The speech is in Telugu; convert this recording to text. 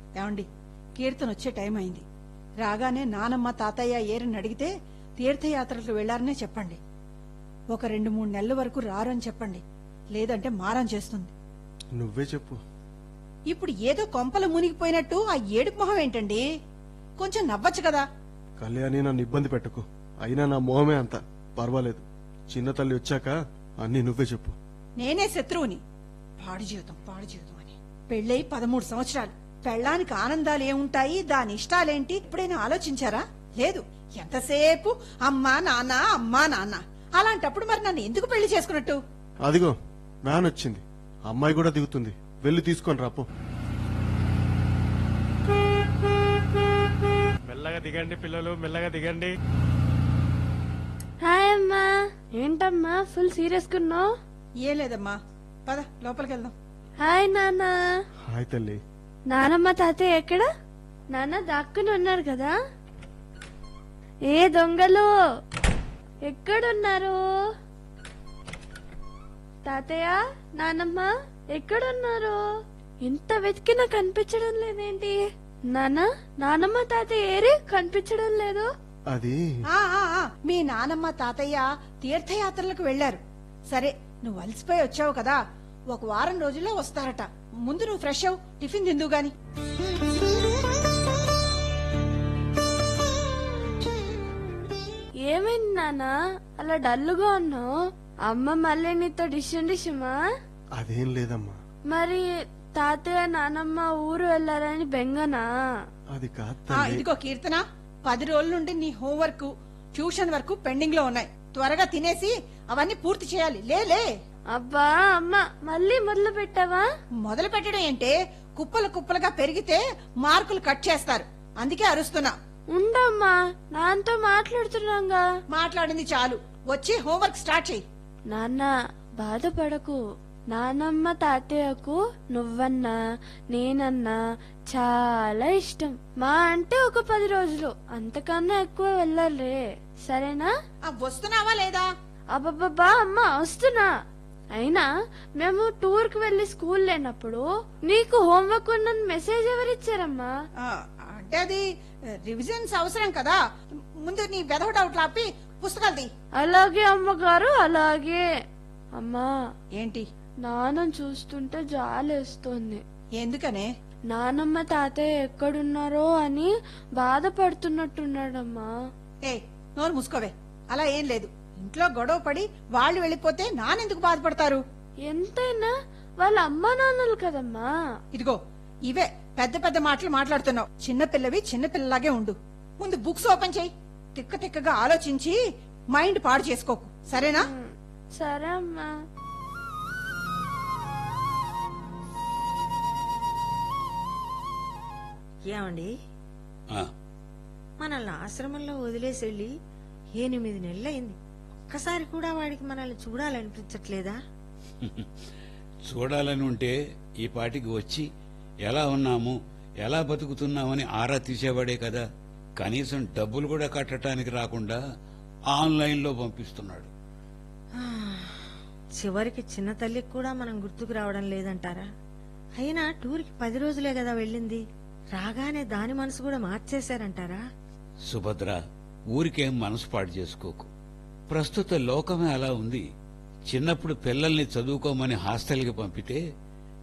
ఏమండి కీర్తన వచ్చే టైం అయింది రాగానే నానమ్మ తాతయ్య ఏరని అడిగితే తీర్థయాత్రలకు వెళ్లారనే చెప్పండి ఒక రెండు మూడు నెలల వరకు రారని చెప్పండి లేదంటే మారం చేస్తుంది నువ్వే చెప్పు ఇప్పుడు ఏదో కొంపలు మునిగిపోయినట్టు ఆ ఏడుపు మొహం ఏంటండి కొంచెం నవ్వచ్చు కదా కళ్యాణి నన్ను ఇబ్బంది పెట్టకు అయినా నా మొహమే అంత పర్వాలేదు చిన్న తల్లి వచ్చాక అన్ని నువ్వే చెప్పు నేనే శత్రువుని పాడు జీవితం పాడు జీవితం అని పెళ్ళై పదమూడు సంవత్సరాలు పెళ్ళానికి ఆనందాలు ఏముంటాయి దాని ఇష్టాలేంటి ఎప్పుడైనా ఆలోచించారా లేదు ఎంతసేపు అమ్మా నాన్న అమ్మా నాన్న అలాంటప్పుడు మరి నన్ను ఎందుకు పెళ్లి చేసుకున్నట్టు అదిగో వ్యాన్ వచ్చింది అమ్మాయి కూడా దిగుతుంది వెళ్ళి తీసుకొని రాపో మెల్లగా దిగండి పిల్లలు మెల్లగా దిగండి హాయ్ అమ్మా ఏంటమ్మా ఫుల్ సీరియస్ కున్నావు ఏ లేదమ్మా పద లోపలికి వెళ్దాం హాయ్ నాన్న హాయ్ తల్లి నానమ్మ తాతయ్య ఎక్కడ నాన్న దాక్కుని ఉన్నారు కదా ఏ దొంగలు ఎక్కడున్నారు తాతయ్య నానమ్మ ఎక్కడున్నారు ఎంత వెతికినా కనిపించడం లేదేంటి నాన్న నానమ్మ తాతయ్య ఏరి కనిపించడం లేదు అది ఆ ఆ, ఆ, మీ నానమ్మ తాతయ్య తీర్థయాత్రలకు వెళ్లారు సరే నువ్వు అలసిపోయి వచ్చావు కదా ఒక వారం రోజుల్లో వస్తారట ముందు నువ్వు ఫ్రెష్ అవు టిఫిన్ తిందువు గాని ఏమైంది నాన్న అలా డల్లుగా ఉన్నావు అమ్మ మళ్ళీ నీతో డిషన్ డిషమా అదేం లేదమ్మా మరి తాతయ్య నానమ్మ ఊరు వెళ్ళారని బెంగనా అది కాదు ఆ, తల్లి ఇదిగో కీర్తన పది రోజుల నుండి నీ హోంవర్క్ ట్యూషన్ వరకు పెండింగ్ లో ఉన్నాయి త్వరగా తినేసి అవన్నీ పూర్తి చేయాలి లే లే అబ్బా అమ్మ మళ్ళీ మొదలు పెట్టావా మొదలు పెట్టడం ఏంటే కుప్పలు కుప్పలుగా పెరిగితే మార్కులు కట్ చేస్తారు అందుకే అరుస్తున్నా ఉండమ్మా నాన్నతో మాట్లాడుతున్నాగా మాట్లాడింది చాలు వచ్చి హోంవర్క్ స్టార్ట్ చేయి నాన్న బాధపడకు నానమ్మ తాతయ్యకు నువ్వన్నా నేనన్నా చాలా ఇష్టం మా అంటే ఒక పది రోజులు అంతకన్నా ఎక్కువ వెళ్ళాలే సరేనా ఆ, వస్తున్నావా లేదా అబ్బబ్బబ్బా అమ్మ వస్తున్నా అయినా మేము టూర్ కి వెళ్లి స్కూల్ లేనప్పుడు నీకు హోంవర్క్ ఉన్నది మెసేజ్ ఎవరిచ్చారమ్మా ఆ, అంటే అది రివిజన్స్ అవసరం కదా ముందు నీ వెధవ డౌట్లు ఆపి పుస్తకాలు తీ అలాగే అమ్మగారు అలాగే అమ్మా ఏంటి నాన్న చూస్తుంటే జాలేస్తోంది ఎందుకనే నానమ్మ తాతయ్య ఎక్కడున్నారో అని బాధపడుతున్నట్టున్నాడమ్మా ఏ నోరు మూసుకోవే అలా ఏం లేదు ఇంట్లో గొడవ పడి వాళ్ళు వెళ్ళిపోతే నానెందుకు బాధపడతారు ఎంతైనా వాళ్ళ అమ్మా నాన్నలు కదమ్మా ఇదిగో ఇవే పెద్ద పెద్ద మాటలు మాట్లాడుతున్నావు చిన్నపిల్లవి చిన్నపిల్లలాగే ఉండు ముందు బుక్స్ ఓపెన్ చేయి తిక్క తిక్కగా ఆలోచించి మైండ్ పాడు చేసుకోకు సరేనా సరే అమ్మా ఏమండి ఆ, మనల్ని ఆశ్రమంలో వదిలేసి వెళ్ళి ఎనిమిది నెలలైంది ఒక్కసారి కూడా వాడికి మనల్ని చూడాలనిపించట్లేదా చూడాలని ఉంటే ఈ పాటికి వచ్చి ఎలా ఉన్నాము ఎలా బతుకుతున్నామని ఆరా తీసేవాడే కదా కనీసం డబ్బులు కూడా కట్టడానికి రాకుండా ఆన్లైన్లో పంపిస్తున్నాడు చివరికి చిన్న తల్లికి కూడా మనం గుర్తుకు రావడం లేదంటారా అయినా టూర్కి పది రోజులే కదా వెళ్ళింది రాగానే దాని మనసు కూడా మార్చేశారంటారా సుభద్ర ఊరికేం మనసు పాడు చేసుకోకు ప్రస్తుత లోకమే అలా ఉంది చిన్నప్పుడు పిల్లల్ని చదువుకోమని హాస్టల్కి పంపితే